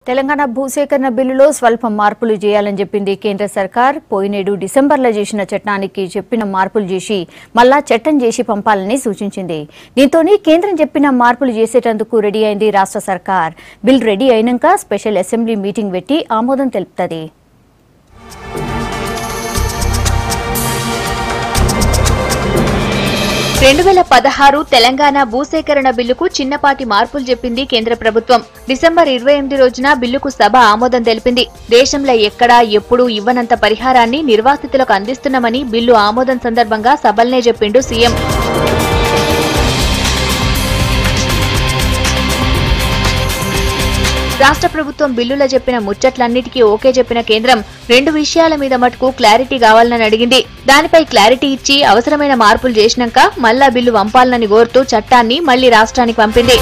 తెలంగాణ భూసేకరణ బిల్లులో స్వల్ప మార్పులు చేయాలని చెప్పింది కేంద్ర సర్కార్ పోయినేడు డిసెంబర్లో చేసిన చట్టానికి చెప్పిన మార్పులు చేసి మళ్ళా చట్టం చేసి పంపాలని సూచించింది దీంతోనే కేంద్రం చెప్పిన మార్పులు చేసేటందుకు రెడీ అయింది రాష్ట్ర సర్కార్ బిల్ రెడీ అయినాక స్పెషల్ అసెంబ్లీ మీటింగ్ పెట్టి ఆమోదం తెలుపుతుంది రెండు వేల పదహారు తెలంగాణ భూసేకరణ బిల్లుకు చిన్నపాటి మార్పులు చెప్పింది కేంద్ర ప్రభుత్వం డిసెంబర్ ఇరవై ఎనిమిది రోజున బిల్లుకు సభ ఆమోదం తెలిపింది దేశంలో ఎక్కడా ఎప్పుడూ ఇవ్వనంత పరిహారాన్ని నిర్వాసితులకు అందిస్తున్నామని బిల్లు ఆమోదం సందర్భంగా సభల్నే చెప్పిండు సీఎం రాష్ట్ర ప్రభుత్వం బిల్లులో చెప్పిన ముచ్చట్లన్నిటికీ ఓకే చెప్పిన కేంద్రం రెండు విషయాల మీద మటుకు క్లారిటీ కావాలని అడిగింది దానిపై క్లారిటీ ఇచ్చి అవసరమైన మార్పులు చేసినాక మళ్ళా బిల్లు పంపాలని కోరుతూ చట్టాన్ని మళ్లీ రాష్ట్రానికి పంపింది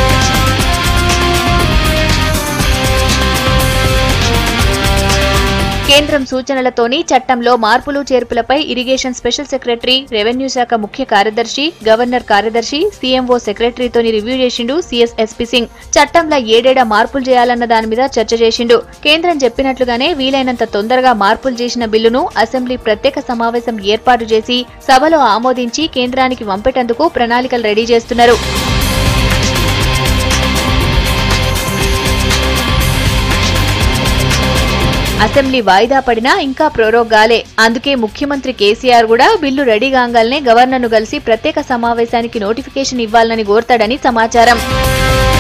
కేంద్రం సూచనలతోని చట్టంలో మార్పులు చేర్పులపై ఇరిగేషన్ స్పెషల్ సెక్రటరీ రెవెన్యూ శాఖ ముఖ్య కార్యదర్శి గవర్నర్ కార్యదర్శి సీఎంఓ సెక్రటరీతోని రివ్యూ చేసిండు సీఎస్ ఎస్పీ సింగ్ చట్టంలో ఏడేడా మార్పులు చేయాలన్న దాని మీద చర్చ చేసిండు కేంద్రం చెప్పినట్లుగానే వీలైనంత తొందరగా మార్పులు చేసిన బిల్లును అసెంబ్లీ ప్రత్యేక సమావేశం ఏర్పాటు చేసి సభలో ఆమోదించి కేంద్రానికి పంపేటందుకు ప్రణాళికలు రెడీ చేస్తున్నారు అసెంబ్లీ వాయిదా పడినా ఇంకా ప్రోరోగాలే అందుకే ముఖ్యమంత్రి కేసీఆర్ కూడా బిల్లు రెడీ కాగానే గవర్నర్ను కలిసి ప్రత్యేక సమావేశానికి నోటిఫికేషన్ ఇవ్వాలని కోరతాడని సమాచారం